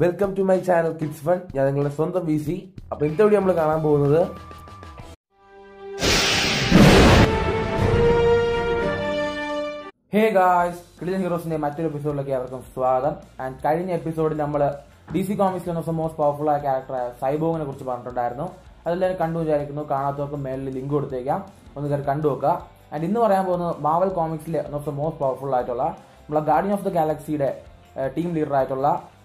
welcome to my channel kids fun ഞാൻ നിങ്ങളുടെ സ്വന്തം വി സി അപ്പൊ ഇന്നത്തെ വീഡിയോ നമ്മൾ കാണാൻ പോകുന്നത് ഹേ ഗായ്സ് കിടിലൻ ഹീറോസിന്റെ മറ്റൊരു എപ്പിസോഡിലേക്ക് അവർക്കും സ്വാഗതം ആൻഡ് കഴിഞ്ഞ എപ്പിസോഡിൽ നമ്മൾ ഡി സി കോമിക്സിൽ വന്ന മോസ്റ്റ് പവർഫുൾ ആയ ക്യാരക്ടറായ സൈബോങ്ങിനെ കുറിച്ച് പറഞ്ഞിട്ടുണ്ടായിരുന്നു അതെല്ലാവരും കണ്ടു വിചാരിക്കുന്നു കാണാത്തവർക്ക് മേളിൽ ലിങ്ക് കൊടുത്തേക്കാം ഒന്ന് കയറി കണ്ടു നോക്കുക ആൻഡ് ഇന്ന് പറയാൻ പോകുന്നത് മാവൽ കോമിക്സിലെ one of the most powerful ആയിട്ടുള്ള നമ്മളെ ഗാർഡിയൻ ഓഫ് ദ ഗാലക്സിയുടെ ടീം ലീഡർ ആയിട്ടുള്ള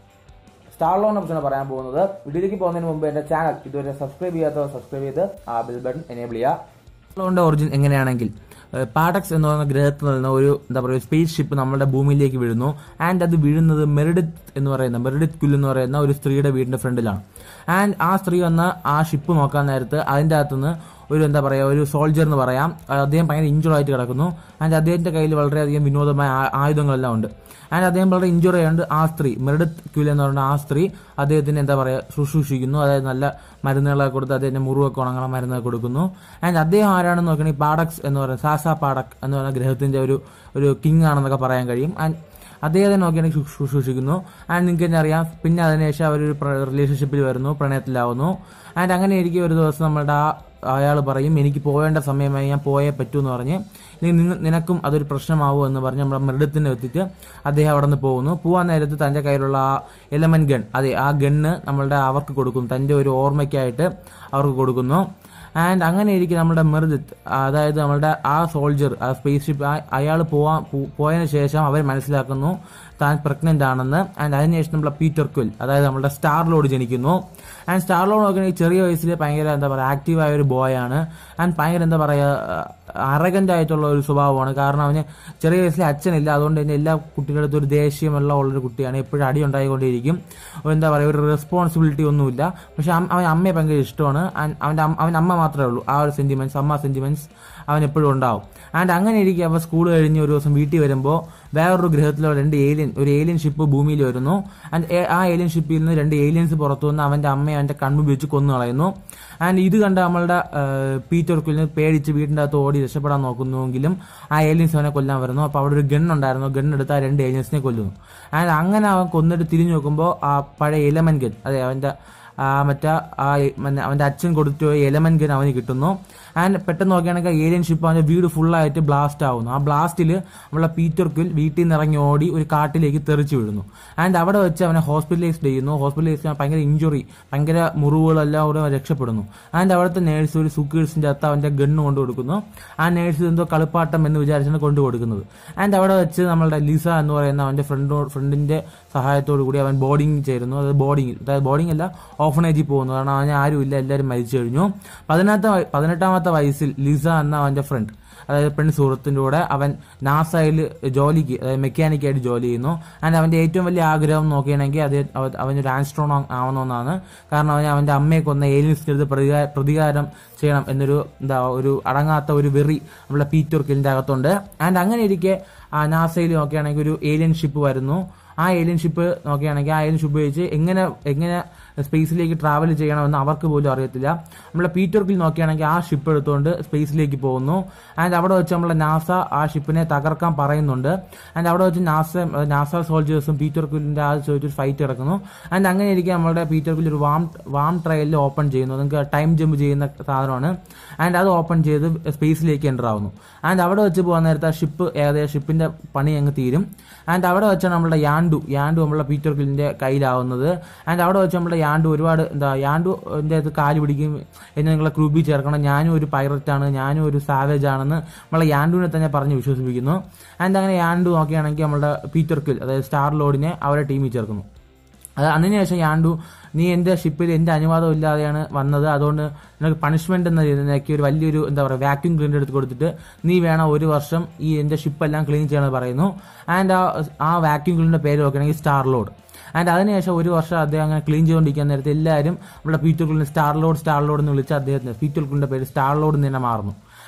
സ്റ്റാർ ലോൺ ഓപ്ഷനാണ് പറയാൻ പോകുന്നത് വീഡിയോയിലേക്ക് പോകുന്നതിന് മുമ്പ് എന്റെ ചാനൽ ഇതുവരെ സബ്സ്ക്രൈബ് ചെയ്യാത്തവർ സബ്സ്ക്രൈബ് ചെയ്ത് ആ ബെൽ ബട്ടൺ എനേബിൾ ചെയ്യുക ോന്റെ ഒറിജിൻ എങ്ങനെയാണെങ്കിൽ പാഡക്സ് എന്ന് പറയുന്ന ഗ്രഹത്തിൽ നിന്ന് ഒരു എന്താ പറയുക സ്പേസ് ഷിപ്പ് നമ്മുടെ ഭൂമിയിലേക്ക് വീഴുന്നു ആൻഡ് അത് വീഴുന്നത് മെറിഡിത്ത് എന്ന് പറയുന്ന മെറിഡിത്ത് കുൽ എന്ന് പറയുന്ന ഒരു സ്ത്രീയുടെ വീടിന്റെ ഫ്രണ്ടിലാണ് ആൻഡ് ആ സ്ത്രീ വന്ന് ആ ഷിപ്പ് നോക്കാൻ നേരത്ത് അതിൻ്റെ അകത്തുനിന്ന് ഒരു എന്താ പറയുക ഒരു സോൾജർ എന്ന് പറയാം അദ്ദേഹം ഭയങ്കര ഇഞ്ചുർഡ് ആയിട്ട് കിടക്കുന്നു ആൻഡ് അദ്ദേഹത്തിന്റെ കയ്യിൽ വളരെയധികം വിനോദമായ ആ- ആയുധങ്ങളെല്ലാം ഉണ്ട് ആൻഡ് അദ്ദേഹം വളരെ ഇഞ്ചുർ ആയതുകൊണ്ട് ആ സ്ത്രീ മെറിഡത്ത് ക്യൂൽ എന്ന് പറയുന്ന ആ സ്ത്രീ അദ്ദേഹത്തിന് എന്താ പറയുക ശുശ്രൂഷിക്കുന്നു അതായത് നല്ല മരുന്നുകളൊക്കെ കൊടുത്ത് അദ്ദേഹത്തിന്റെ മുറിവൊക്കെ ഉണങ്ങാൻ മരുന്നൊക്കെ കൊടുക്കുന്നു ആൻഡ് അദ്ദേഹം ആരാണെന്ന് നോക്കണമെങ്കിൽ പാഡക്സ് എന്ന് പറയുന്നത് സാസ പാഡക് എന്ന് പറയുന്ന ഗ്രഹത്തിന്റെ ഒരു ഒരു കിങ് ആണെന്നൊക്കെ പറയാൻ കഴിയും ആൻഡ് അദ്ദേഹത്തെ നോക്കിയാണെങ്കിൽ ശുശ്രൂ- ശുശ്രൂഷിക്കുന്നു ആൻഡ് നിങ്ങൾക്ക് തന്നെ അറിയാം പിന്നെ അതിനുശേഷം അവരൊരു റിലേഷൻഷിപ്പിൽ വരുന്നു പ്രണയത്തിലാവുന്നു ആൻഡ് അങ്ങനെ ഇരിക്കും ഒരു ദിവസം നമ്മുടെ ആ അയാൾ പറയും എനിക്ക് പോകേണ്ട സമയമായി ഞാൻ പോയേ പറ്റൂ എന്ന് പറഞ്ഞ് ഇനി നിന- നിനക്കും അതൊരു പ്രശ്നമാവൂ എന്ന് പറഞ്ഞ് നമ്മുടെ മൃഗത്തിന് എത്തിയിട്ട് അദ്ദേഹം അവിടെ നിന്ന് പോകുന്നു പോകാൻ നേരത്ത് തന്റെ കയ്യിലുള്ള ആ എലമെന്റ് ഗൺ അതെ ആ ഗണ്ണ് നമ്മളുടെ അവർക്ക് കൊടുക്കുന്നു തന്റെ ഒരു ഓർമ്മയ്ക്കായിട്ട് അവർക്ക് കൊടുക്കുന്നു ആൻഡ് അങ്ങനെ ഇരിക്കും നമ്മുടെ മെർജിത്ത് അതായത് നമ്മളുടെ ആ സോൾജർ ആ സ്പേസ് ഷിപ്പ് അയാൾ പോവാൻ പോ- പോയതിനു ശേഷം അവർ മനസ്സിലാക്കുന്നു താൻ പ്രഗ്നന്റ് ആണെന്ന് ആൻഡ് അതിനുശേഷം നമ്മളെ പീറ്റർ ക്വിൽ അതായത് നമ്മുടെ സ്റ്റാർ ലോഡ് ജനിക്കുന്നു ആൻഡ് സ്റ്റാർ ലോഡ് നോക്കുകയാണെങ്കിൽ ചെറിയ വയസ്സിൽ ഭയങ്കര എന്താ പറയുക ആക്റ്റീവായ ഒരു ബോയ് ആണ് ആൻഡ് ഭയങ്കര എന്താ പറയുക അറഗന്റ് ആയിട്ടുള്ള ഒരു സ്വഭാവമാണ് കാരണം അവന് ചെറിയ വയസ്സിൽ അച്ഛനില്ല അതുകൊണ്ട് തന്നെ എല്ലാ കുട്ടികളുടെ അടുത്തും ഒരു ദേഷ്യമുള്ള ഉള്ളൊരു കുട്ടിയാണ് എപ്പോഴും അടി ഉണ്ടായിക്കൊണ്ടിരിക്കും ഒരു എന്താ പറയുക ഒരു റെസ്പോൺസിബിലിറ്റി ഒന്നുമില്ല പക്ഷെ അം- അവൻ അമ്മയെ ഭയങ്കര ഇഷ്ടമാണ് ആൻഡ് അവന്റെ അമ്മ- അവൻ അമ്മ മാത്രമേ ഉള്ളൂ ആ ഒരു സെന്റിമെന്റ്സ് അമ്മ സെന്റിമെന്റ്സ് അവൻ എപ്പോഴും ഉണ്ടാവും ആൻഡ് അങ്ങനെ ഇരിക്കും അവൻ സ്കൂൾ കഴിഞ്ഞ് ഒരു ദിവസം വീട്ടിൽ വരുമ്പോൾ വേറൊരു ഗ്രഹത്തിലെ രണ്ട് ഏലിയൻ ഒരു ഏലിയൻ ഷിപ്പ് ഭൂമിയിൽ വരുന്നു ആൻഡ് ആ ഏലിയൻ ഷിപ്പിൽ നിന്ന് രണ്ട് ഏലിയൻസ് പുറത്തു വന്ന് അവന്റെ അമ്മയെ അവന്റെ കൺമുമ്പിൽ വെച്ച് കൊന്നു കളയുന്നു ആൻഡ് ഇത് കണ്ട് നമ്മളുടെ പീറ്റർ കുലിന് പേടിച്ച് വീടിന്റെ അകത്ത് ഓടി രക്ഷപ്പെടാൻ നോക്കുന്നുവെങ്കിലും ആ ഏലിയൻസ് അവനെ കൊല്ലാൻ വരുന്നു അപ്പൊ അവിടെ ഒരു ഗൺ ഉണ്ടായിരുന്നു ഗൺ എടുത്ത് ആ രണ്ട് ഏലിയൻസിനെ കൊല്ലുന്നു ആൻഡ് അങ്ങനെ അവൻ കൊന്നിട്ട് തിരിഞ്ഞു നോക്കുമ്പോൾ ആ പഴയ എലമൻ ഗൺ അതെ അവന്റെ ആ മറ്റേ ആ മന്നെ അവന്റെ അച്ഛൻ കൊടുത്തു പോയ എലമെന്റ് ഗൻ അവന് കിട്ടുന്നു ആൻഡ് പെട്ടെന്ന് നോക്കുകയാണെങ്കിൽ ഏലിയൻ ഷിപ്പ് അവന്റെ വീട് ഫുള്ളായിട്ട് ബ്ലാസ്റ്റ് ആവുന്നു ആ ബ്ലാസ്റ്റിൽ നമ്മളെ പീറ്റർ ക്വിൽ വീട്ടിൽ നിന്ന് ഇറങ്ങി ഓടി ഒരു കാട്ടിലേക്ക് തെറിച്ചു വീഴുന്നു ആൻഡ് അവിടെ വെച്ച് അവനെ ഹോസ്പിറ്റലൈസ് ചെയ്യുന്നു ഹോസ്പിറ്റലൈസ് ഭയങ്കര ഇഞ്ചുറി ഭയങ്കര മുറിവുകളെല്ലാം അവിടെ അവൻ രക്ഷപ്പെടുന്നു ആൻഡ് അവിടുത്തെ നേഴ്സ് ഒരു സുക്കേഴ്സിന്റെ അകത്ത് അവന്റെ ഗണ്ണ് കൊണ്ടു കൊടുക്കുന്നു ആ നേഴ്സ് എന്തോ കളിപ്പാട്ടം എന്ന് വിചാരിച്ചാണ് കൊണ്ടു കൊടുക്കുന്നത് ആൻഡ് അവിടെ വെച്ച് നമ്മളുടെ ലിസ എന്ന് പറയുന്ന അവന്റെ ഫ്രണ്ടോ ഫ്രണ്ടിന്റെ സഹായത്തോടു കൂടി അവൻ ബോർഡിംഗ് ചേരുന്നു അതായത് ബോർഡിംഗ് അതായത് ബോർഡിംഗ് അല്ല ഓഫനേജിൽ പോകുന്നു കാരണം അവന് ആരും ഇല്ല എല്ലാവരും മരിച്ചു കഴിഞ്ഞു പതിനെട്ടാം വയ- പതിനെട്ടാമത്തെ വയസ്സിൽ ലിസ എന്ന അവന്റെ ഫ്രണ്ട് അതായത് പെൺ സുഹൃത്തിന്റെ കൂടെ അവൻ നാസയിൽ ജോലിക്ക് അതായത് മെക്കാനിക്കായിട്ട് ജോലി ചെയ്യുന്നു ആൻഡ് അവന്റെ ഏറ്റവും വലിയ ആഗ്രഹം നോക്കുകയാണെങ്കിൽ അത് അവ- അവനൊരു ആൻസ്ട്രോണോ ആവണമെന്നാണ് കാരണം അവന് അവന്റെ അമ്മയെ കൊന്ന ഏലിയൻസിന്റെ അടുത്ത് പ്രതികാ- പ്രതികാരം ചെയ്യണം എന്നൊരു എന്താ ഒരു അടങ്ങാത്ത ഒരു വെറി നമ്മളെ പീറ്റർ കിലിന്റെ അകത്തുണ്ട് ആൻഡ് അങ്ങനെ ഇരിക്കെ ആ നാസയിൽ നോക്കുകയാണെങ്കിൽ ഒരു ഏലിയൻ ഷിപ്പ് വരുന്നു ആ ഏലിയൻ ഷിപ്പ് നോക്കുകയാണെങ്കിൽ ആ ഏലിയൻ ഷിപ്പ് വെച്ച് എങ്ങനെ എങ്ങനെ സ്പേസിലേക്ക് ട്രാവൽ ചെയ്യണമെന്ന് അവർക്ക് പോലും അറിയത്തില്ല നമ്മളെ പീറ്റർ കിൽ നോക്കുകയാണെങ്കിൽ ആ ഷിപ്പ് എടുത്തുകൊണ്ട് സ്പേസിലേക്ക് പോകുന്നു ആൻഡ് അവിടെ വെച്ച് നമ്മളെ നാസ ആ ഷിപ്പിനെ തകർക്കാൻ പറയുന്നുണ്ട് ആൻഡ് അവിടെ വെച്ച് നാസ നാസ സോൾജേഴ്സും പീറ്റർ കില്ലിന്റെ ആ ചോദിച്ചൊരു ഫൈറ്റ് നടക്കുന്നു ആൻഡ് അങ്ങനെ ഇരിക്കും നമ്മുടെ പീറ്റർ കിൽ ഒരു വാം വാം ട്രയലിൽ ഓപ്പൺ ചെയ്യുന്നു നിങ്ങൾക്ക് ടൈം ജമ്പ് ചെയ്യുന്ന സാധനമാണ് ആൻഡ് അത് ഓപ്പൺ ചെയ്ത് സ്പേസിലേക്ക് എൻ്റർ ആവുന്നു ആൻഡ് അവിടെ വെച്ച് പോകാൻ നേരത്തെ ആ ഷിപ്പ് ഏകദേശം ഷിപ്പിന്റെ പണി അങ്ങ് തീരും ആൻഡ് അവിടെ വെച്ചാണ് നമ്മുടെ യാൻഡു യാൻഡു നമ്മളെ പീറ്റർ കില്ലിന്റെ കയ്യിലാവുന്നത് ആൻഡ് അവിടെ വെച്ച് നമ്മുടെ യാൻഡു ഒരുപാട് എന്താ യാൻഡു എൻ്റെ അത് കാല് പിടിക്കും എന്നെ നിങ്ങളെ ക്രൂബി ചേർക്കണം ഞാനും ഒരു പൈററ്റ് ആണ് ഞാനും ഒരു സാവേജ് ആണെന്ന് നമ്മളെ യാൻഡുവിനെ തന്നെ പറഞ്ഞ് വിശ്വസിപ്പിക്കുന്നു ആൻഡ് അങ്ങനെ യാൻഡു നോക്കുകയാണെങ്കിൽ നമ്മുടെ പീറ്റർ കിൽ അതായത് സ്റ്റാർ ലോഡിനെ അവരെ ടീമിൽ ചേർക്കുന്നു അത് അതിനുശേഷം യാണ്ടു നീ എന്റെ ഷിപ്പിൽ എന്റെ അനുവാദം ഇല്ലാതെയാണ് വന്നത് അതുകൊണ്ട് നിനക്ക് പണിഷ്മെന്റ് എന്ന നിനക്ക് ഒരു വലിയൊരു എന്താ പറയുക വാക്യൂം ക്ലീനർ എടുത്ത് കൊടുത്തിട്ട് നീ വേണം ഒരു വർഷം ഈ എന്റെ ഷിപ്പ് എല്ലാം ക്ലീൻ ചെയ്യണമെന്ന് പറയുന്നു ആൻഡ് ആ ആ വാക്യൂം ക്ലീനറിന്റെ പേര് നോക്കുകയാണെങ്കിൽ സ്റ്റാർ ലോഡ് ആൻഡ് അതിനുശേഷം ഒരു വർഷം അദ്ദേഹം അങ്ങനെ ക്ലീൻ ചെയ്തുകൊണ്ടിരിക്കുന്ന നേരത്തെ എല്ലാവരും നമ്മുടെ പീറ്റർ കുളിന് സ്റ്റാർ ലോഡ് സ്റ്റാർ ലോഡ് എന്ന് വിളിച്ച് അദ്ദേഹത്തിന് പീറ്റർ കുളിന്റെ പേര് സ്റ്റാർ ലോഡ് എന്ന് തന്നെ മാറുന്നു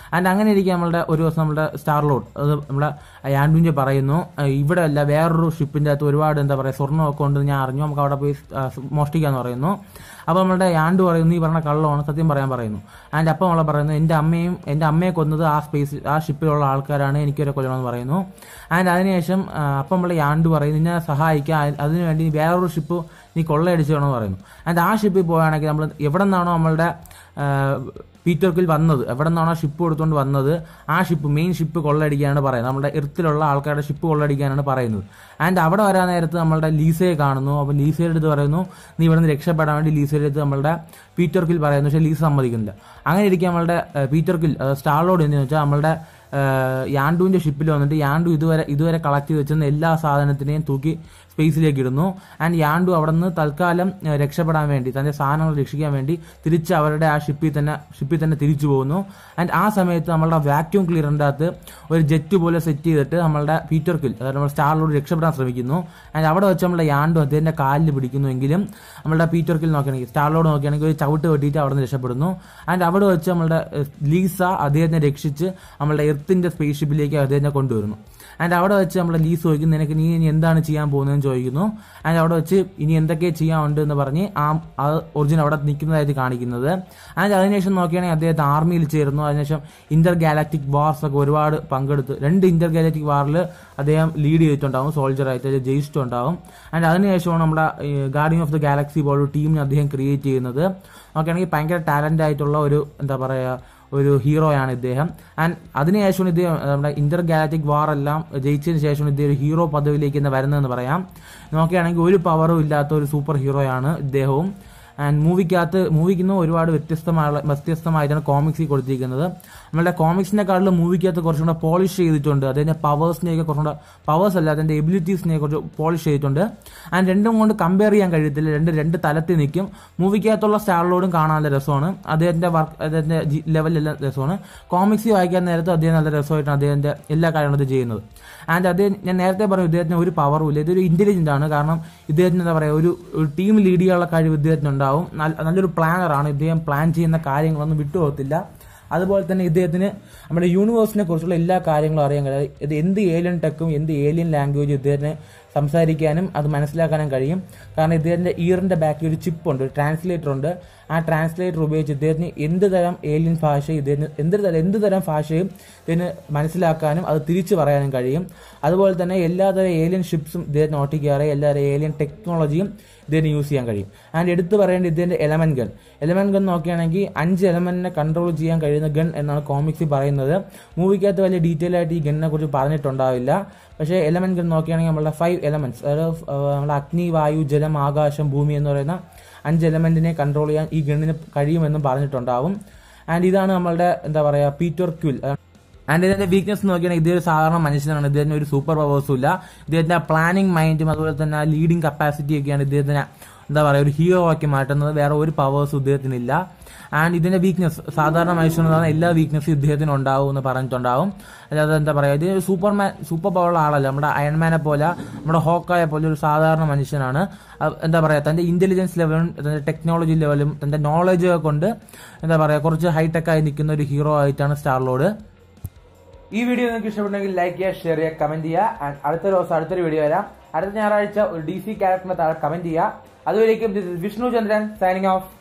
ആൻഡ് അങ്ങനെ ഇരിക്കും നമ്മളുടെ ഒരു ദിവസം നമ്മുടെ സ്റ്റാർ ലോഡ് അത് നമ്മുടെ യാൻഡുവിൻ്റെ പറയുന്നു "അഹ് ഇവിടെ അല്ല വേറൊരു ഷിപ്പിൻ്റെ അകത്ത് ഒരുപാട് എന്താ പറയുക സ്വർണ്ണമൊക്കെ ഉണ്ട് ഞാൻ അറിഞ്ഞു നമുക്ക് അവിടെ പോയി ആ, മോഷ്ടിക്കാന്ന് പറയുന്നു അപ്പോൾ നമ്മളുടെ യാൻഡു പറയുന്നു ഈ പറഞ്ഞ കള്ളമാണ് സത്യം പറയാൻ പറയുന്നു ആൻഡ് അപ്പം നമ്മളെ പറയുന്നു എൻ്റെ അമ്മയും എൻ്റെ അമ്മയെ കൊന്നത് ആ സ്പേസ് ആ ഷിപ്പിലുള്ള ആൾക്കാരാണ് എനിക്കൊരു കൊല്ലണമെന്ന് പറയുന്നു ആൻഡ് അതിനുശേഷം ആ, അപ്പം നമ്മളെ യാൻഡു പറയുന്നു നിന്നെ സഹായിക്കാം അ- അതിനുവേണ്ടി വേറൊരു ഷിപ്പ് നീ കൊള്ളയടിച്ചു വേണമെന്ന് പറയുന്നു ആൻഡ് ആ ഷിപ്പിൽ പോവുകയാണെങ്കിൽ നമ്മൾ എവിടെ നിന്നാണോ നമ്മളുടെ ആ, പീറ്റർക്കിൽ വന്നത് എവിടെ നിന്നാണോ ഷിപ്പ് കൊടുത്തുകൊണ്ട് വന്നത് ആ ഷിപ്പ് മെയിൻ ഷിപ്പ് കൊള്ളയടിക്കാനാണ് പറയുന്നത് നമ്മുടെ എർത്തിലുള്ള ആൾക്കാരുടെ ഷിപ്പ് കൊള്ളയടിക്കാനാണ് പറയുന്നത് ആൻഡ് അവിടെ വരാൻ നേരത്ത് നമ്മളുടെ ലീസയെ കാണുന്നു അപ്പോൾ ലീസയുടെ അടുത്ത് പറയുന്നു നീ ഇവിടെ നിന്ന് രക്ഷപ്പെടാൻ വേണ്ടി ലീസയുടെ അടുത്ത് നമ്മളുടെ പീറ്റർക്കിൽ പറയുന്നു പക്ഷേ ലീസ സമ്മതിക്കുന്നില്ല അങ്ങനെ ഇരിക്കും നമ്മളുടെ ആ, പീറ്റർക്കിൽ സ്റ്റാർലോഡ് എന്ന് വെച്ചാൽ നമ്മളുടെ യാൻഡുവിന്റെ ഷിപ്പിൽ വന്നിട്ട് യാൻഡു ഇതുവരെ ഇതുവരെ കളക്ട് ചെയ്ത് വെച്ചിരുന്ന എല്ലാ സാധനത്തിനെയും തൂക്കി സ്പേസിലേക്ക് ഇടുന്നു ആൻഡ് യാൻഡു അവിടെ നിന്ന് തൽക്കാലം ഏഹ്, രക്ഷപ്പെടാൻ വേണ്ടി തന്റെ സാധനങ്ങൾ രക്ഷിക്കാൻ വേണ്ടി തിരിച്ച് അവരുടെ ആ ഷിപ്പിൽ തന്നെ ഷിപ്പിൽ തന്നെ തിരിച്ചു പോകുന്നു ആൻഡ് ആ സമയത്ത് നമ്മളുടെ വാക്യൂം ക്ലിയറിൻ്റെ അകത്ത് ഒരു ജെറ്റ് പോലെ സെറ്റ് ചെയ്തിട്ട് നമ്മളുടെ പീറ്റർക്കിൽ അതായത് നമ്മുടെ സ്റ്റാറിലൂടെ രക്ഷപ്പെടാൻ ശ്രമിക്കുന്നു ആൻഡ് അവിടെ വെച്ച് നമ്മുടെ യാൻഡു അദ്ദേഹത്തിന്റെ കാലിൽ പിടിക്കുന്നു എങ്കിലും നമ്മളുടെ പീറ്റർക്കിൽ നോക്കുകയാണെങ്കിൽ സ്റ്റാറിലോട് നോക്കുകയാണെങ്കിൽ ഒരു ചവിട്ട് വെട്ടിയിട്ട് അവിടെ നിന്ന് രക്ഷപ്പെടുന്നു ആൻഡ് അവിടെ വെച്ച് നമ്മളുടെ ഏഹ്, ലീസ അദ്ദേഹത്തിനെ രക്ഷിച്ച് നമ്മളുടെ എർത്തിന്റെ സ്പേസ് ഷിപ്പിലേക്ക് അദ്ദേഹത്തിനെ കൊണ്ടുവരുന്നു ആൻഡ് അവിടെ വെച്ച് നമ്മുടെ ലീസ് ചോദിക്കും നിനക്ക് നീ ഇനി എന്താണ് ചെയ്യാൻ പോകുന്നതെന്ന് ചോദിക്കുന്നു ആൻഡ് അവിടെ വെച്ച് ഇനി എന്തൊക്കെ ചെയ്യാനുണ്ട് എന്ന് പറഞ്ഞ് ആ ഒറിജിൻ അവിടെ നിൽക്കുന്നതായിട്ട് കാണിക്കുന്നത് ആൻഡ് അതിനുശേഷം നോക്കുകയാണെങ്കിൽ അദ്ദേഹത്തെ ആർമിയിൽ ചേർന്നു അതിനുശേഷം ഇന്റർ ഗാലാക്ടിക് വാർസ് ഒക്കെ ഒരുപാട് പങ്കെടുത്ത് രണ്ട് ഇന്റർ ഗാലാക്ടിക് വാറിൽ അദ്ദേഹം ലീഡ് ചെയ്തിട്ടുണ്ടാവും സോൾജർ ആയിട്ട് ജയിച്ചിട്ടുണ്ടാവും ആൻഡ് അതിനുശേഷമാണ് നമ്മുടെ ഗാർഡിയൻ ഓഫ് ദ ഗാലക്സി പോലൊരു ടീമിനെ അദ്ദേഹം ക്രിയേറ്റ് ചെയ്യുന്നത് നോക്കുകയാണെങ്കിൽ ഭയങ്കര ടാലന്റ് ആയിട്ടുള്ള ഒരു എന്താ പറയുക ഒരു ഹീറോയാണ് ഇദ്ദേഹം ആൻഡ് അതിനുശേഷമാണ് ഇദ്ദേഹം അഹ് നമ്മുടെ ഇന്റർ ഗാലക്ടിക് വാർ എല്ലാം ജയിച്ചതിന് ശേഷമാണ് ഇദ്ദേഹം ഒരു ഹീറോ പദവിയിലേക്ക് തന്നെ വരുന്നതെന്ന് പറയാം നോക്കുകയാണെങ്കിൽ ഒരു പവറും ഇല്ലാത്ത ഒരു സൂപ്പർ ഹീറോയാണ് ഇദ്ദേഹവും ആൻഡ് മൂവിക്കകത്ത് മൂവിക്കുന്ന ഒരുപാട് വ്യത്യസ്തമായ വ്യത്യസ്തമായിട്ടാണ് കോമിക്സിൽ കൊടുത്തിരിക്കുന്നത് നമ്മളുടെ കോമിക്സിനെക്കാളും മൂവിക്കകത്ത് കുറച്ചും കൂടെ പോളിഷ് ചെയ്തിട്ടുണ്ട് അതിന്റെ പവേഴ്സിനെയൊക്കെ കുറച്ചും കൂടെ പവേഴ്സ് അല്ല അതിന്റെ എബിലിറ്റീസിനെ കുറച്ച് പോളിഷ് ചെയ്തിട്ടുണ്ട് ആൻഡ് രണ്ടും കൊണ്ട് കമ്പയർ ചെയ്യാൻ കഴിയത്തില്ല രണ്ട് രണ്ട് തലത്തിൽ നിൽക്കും മൂവിക്കകത്തുള്ള സ്റ്റാറിലോടും കാണാൻ നല്ല രസമാണ് അദ്ദേഹത്തിന്റെ വർക്ക് അദ്ദേഹത്തിന്റെ ലെവലിലെല്ലാം രസമാണ് കോമിക്സ് വായിക്കാൻ നേരത്തെ അദ്ദേഹം നല്ല രസമായിട്ടാണ് അദ്ദേഹത്തിന്റെ എല്ലാ കാര്യങ്ങളും ഇത് ചെയ്യുന്നത് ആൻഡ് അദ്ദേഹം ഞാൻ നേരത്തെ പറഞ്ഞു ഇദ്ദേഹത്തിന് ഒരു പവറും ഇല്ല ഇതൊരു ഇന്റലിജന്റ് ആണ് കാരണം ഇദ്ദേഹത്തിന് എന്താ പറയുക ഒരു ഒരു ടീം ലീഡ് ചെയ്യാനുള്ള കഴിവ് ഇദ്ദേഹത്തിന് ഉണ്ടാവും നല്ല- നല്ലൊരു പ്ലാനറാണ് ഇദ്ദേഹം പ്ലാൻ ചെയ്യുന്ന കാര്യങ്ങളൊന്നും വിട്ടുപോകത്തില്ല അതുപോലെ തന്നെ ഇദ്ദേഹത്തിന് നമ്മുടെ യൂണിവേഴ്സിനെ കുറിച്ചുള്ള എല്ലാ കാര്യങ്ങളും അറിയാൻ കഴിയും ഇത് എന്ത് ഏലിയൻ ടെക്കും എന്ത് ഏലിയൻ ലാംഗ്വേജും ഇദ്ദേഹത്തിന് സംസാരിക്കാനും അത് മനസ്സിലാക്കാനും കഴിയും കാരണം ഇദ്ദേഹത്തിന്റെ ഇയറിന്റെ ബാക്കിൽ ഒരു ചിപ്പ് ഉണ്ട് ഒരു ട്രാൻസ്ലേറ്റർ ഉണ്ട് ആ ട്രാൻസ്ലേറ്റർ ഉപയോഗിച്ച് ഇദ്ദേഹത്തിന് എന്ത് തരം ഏലിയൻ ഭാഷ ഇദ്ദേഹത്തിന് എന്ത് തരം എന്ത് തരം ഭാഷയും ഇതിന് മനസ്സിലാക്കാനും അത് തിരിച്ചു പറയാനും കഴിയും അതുപോലെ തന്നെ എല്ലാതരം ഏലിയൻ ഷിപ്സും ഇദ്ദേഹത്തിന് ഓട്ടിക്കാറ് എല്ലാതരം ഏലിയൻ ടെക്നോളജിയും ഇതിന് യൂസ് ചെയ്യാൻ കഴിയും ആൻഡ് എടുത്തു പറയേണ്ടത് ഇതിന്റെ എലമെന്റ് ഗൺ എലമെന്റ് ഗൺ നോക്കുകയാണെങ്കിൽ അഞ്ച് എലമെന്റിനെ കൺട്രോൾ ചെയ്യാൻ കഴിയുന്ന ഗൺ എന്നാണ് കോമിക്സിൽ പറയുന്നത് മൂവിക്കകത്ത് വലിയ ഡീറ്റെയിൽ ആയിട്ട് ഈ ഗണ്ണിനെ കുറിച്ച് പറഞ്ഞിട്ടുണ്ടാവില്ല പക്ഷേ എലമെന്റ് ഗൺ നോക്കുകയാണെങ്കിൽ നമ്മളുടെ ഫൈവ് എലമെന്റ്സ് അതായത് ആ, നമ്മുടെ അഗ്നി വായു ജലം ആകാശം ഭൂമി എന്ന് പറയുന്ന അഞ്ച് എലമെന്റിനെ കൺട്രോൾ ചെയ്യാൻ ഈ ഗണ്ണിന് കഴിയുമെന്നും പറഞ്ഞിട്ടുണ്ടാവും ആൻഡ് ഇതാണ് നമ്മളുടെ എന്താ പറയുക പീറ്റർ ക്യുൽ ആൻഡ് ഇതിന്റെ വീക്ക്നെസ് നോക്കിയാണെങ്കിൽ ഇദ്ദേഹം ഒരു സാധാരണ മനുഷ്യനാണ് ഇദ്ദേഹത്തിന് ഒരു സൂപ്പർ പവേഴ്സും ഇല്ല ഇദ്ദേഹത്തിന്റെ പ്ലാനിങ് മൈൻഡും അതുപോലെ തന്നെ ലീഡിങ് കപ്പാസിറ്റി ഒക്കെയാണ് ഇദ്ദേഹത്തിനെ എന്താ പറയുക ഒരു ഹീറോ ആക്കി മാറ്റുന്നത് വേറെ ഒരു പവേഴ്സും ഇദ്ദേഹത്തിനില്ല ആൻഡ് ഇതിന്റെ വീക്ക്നെസ് സാധാരണ മനുഷ്യനാണ് എല്ലാ വീക്ക്നെസ്സും ഇദ്ദേഹത്തിന് ഉണ്ടാവും എന്ന് പറഞ്ഞിട്ടുണ്ടാവും അല്ലാതെ എന്താ പറയുക ഇത് സൂപ്പർമാൻ സൂപ്പർ പവറുള്ള ആളല്ല നമ്മുടെ അയൺമാനെ പോലെ നമ്മുടെ ഹോക്കായെ പോലെ ഒരു സാധാരണ മനുഷ്യനാണ് അഹ് എന്താ പറയുക തന്റെ ഇന്റലിജൻസ് ലെവലും തന്റെ ടെക്നോളജി ലെവലും തന്റെ നോളജ് കൊണ്ട് എന്താ പറയുക കുറച്ച് ഹൈടെക് ആയി നിൽക്കുന്ന ഒരു ഹീറോ ആയിട്ടാണ് സ്റ്റാർലോഡ് ഈ വീഡിയോ നിങ്ങൾക്ക് ഇഷ്ടപ്പെട്ടെങ്കിൽ ലൈക്ക് ചെയ്യുക ഷെയർ ചെയ്യുക കമന്റ് ചെയ്യുക ആൻഡ് അടുത്ത ദിവസം അടുത്തൊരു വീഡിയോ വരാം അടുത്ത ഞായറാഴ്ച ഒരു ഡി സി ക്യാരക്ടറിനെ താഴെ കമന്റ് ചെയ്യുക അതുവരേക്കും this is Vishnu Chandran signing of